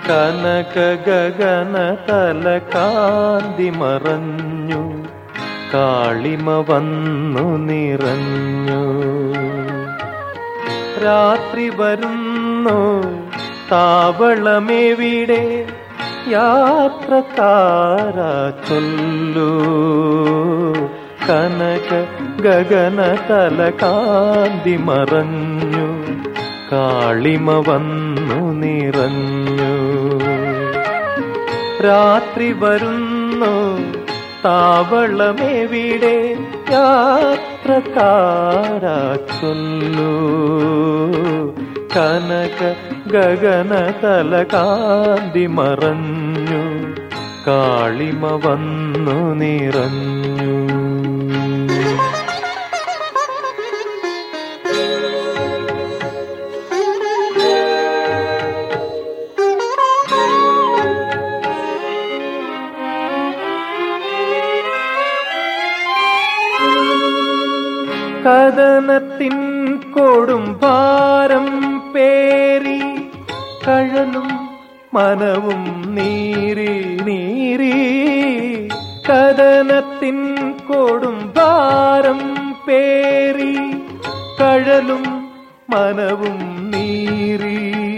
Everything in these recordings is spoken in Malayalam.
കനക ഗഗന തല കാന്തി മറഞ്ഞു കാളിമ വന്നു നിറഞ്ഞു രാത്രി വരുന്നു താവളമെവിടെ യാത്രക്കാരാ ചൊല്ലൂ കനക ഗഗന തല കാന്തി മറഞ്ഞു കാളിമ വന്നു നിറഞ്ഞു രാത്രി വരുന്നു താവളമെവിടെ യാത്രക്കാരാ ചൊല്ലൂ കനക ഗഗന തല കാന്തി മറഞ്ഞു കാളിമ വന്നു നിറഞ്ഞു കഥനത്തിൻ കൊടും ഭാരം പേരി കഴലും മനവും നീറി നീറി കഥനത്തിൻ കൊടും ഭാരം പേരി കഴലും മനവും നീറി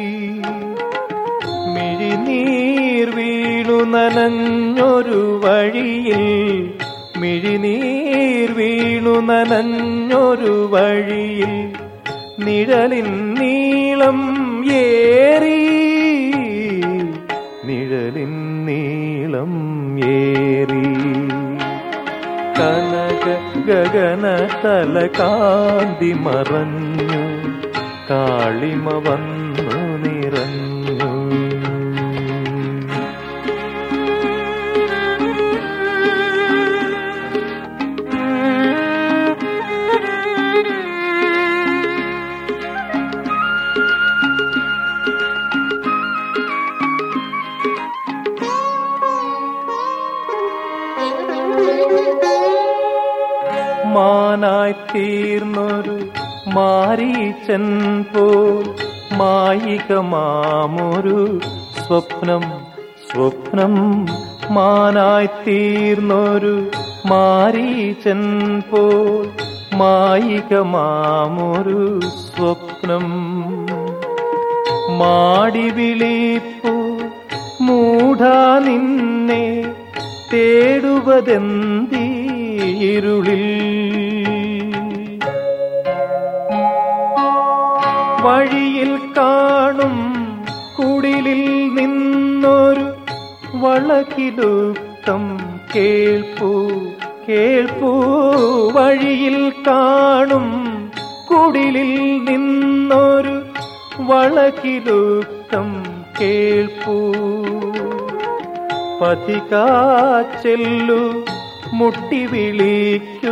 മിഴിനീർ വീണു നനഞ്ഞൊരു വഴിയിൽ മിഴിനീർ വീണു നനഞ്ഞൊരു വഴിയിൽ നിഴലിൻ നീളം ഏറി നിഴലിൻ നീളം ഏറി കനക ഗഗന തല കാന്തി മറഞ്ഞു കാളിമ വന്നു നിറഞ്ഞു മാനായി തീർന്നൊരു മാരീച്ചൻ പോൽ മായിക മാമൊരു സ്വപ്നം സ്വപ്നം മാനായി തീർന്നൊരു മാരീച്ചൻ പോൽ മായിക മാമൊരു സ്വപ്നം മാടി വിളിപ്പു മൂഢാ നിന്നെ തേടുവതെന്തീ ഇരുളിൽ വഴിയിൽ കാണും കുടിലിൽ നിന്നൊരു വളകിലുക്തം കേൾപ്പൂ കേൾപ്പൂ വഴിയിൽ കാണും കുടിലിൽ നിന്നൊരു വളകിലുക്തം കേൾപ്പൂ പതികാച്ചെല്ലു മുട്ടി വിളിക്കൂ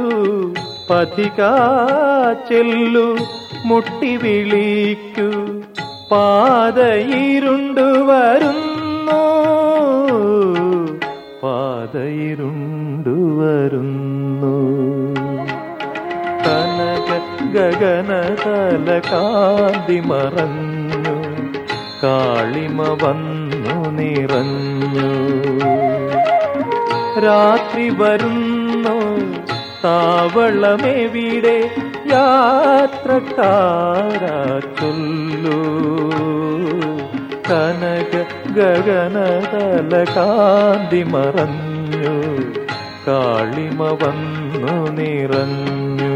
പതികാച്ചെല്ലു മുട്ടി വിളിക്കൂ പാതയിരുണ്ടു വരുന്നു പാതയിരുണ്ടു വരുന്നു കനക ഗഗന തല കാന്തി മറഞ്ഞു കാളിമ വന്നു നിറഞ്ഞു രാത്രി വരുന്നു താവളമെവിടെ യാത്രക്കാരാ ചൊല്ലൂ കനക ഗഗന തല കാന്തി മറഞ്ഞു കാളിമ വന്നു നിറഞ്ഞു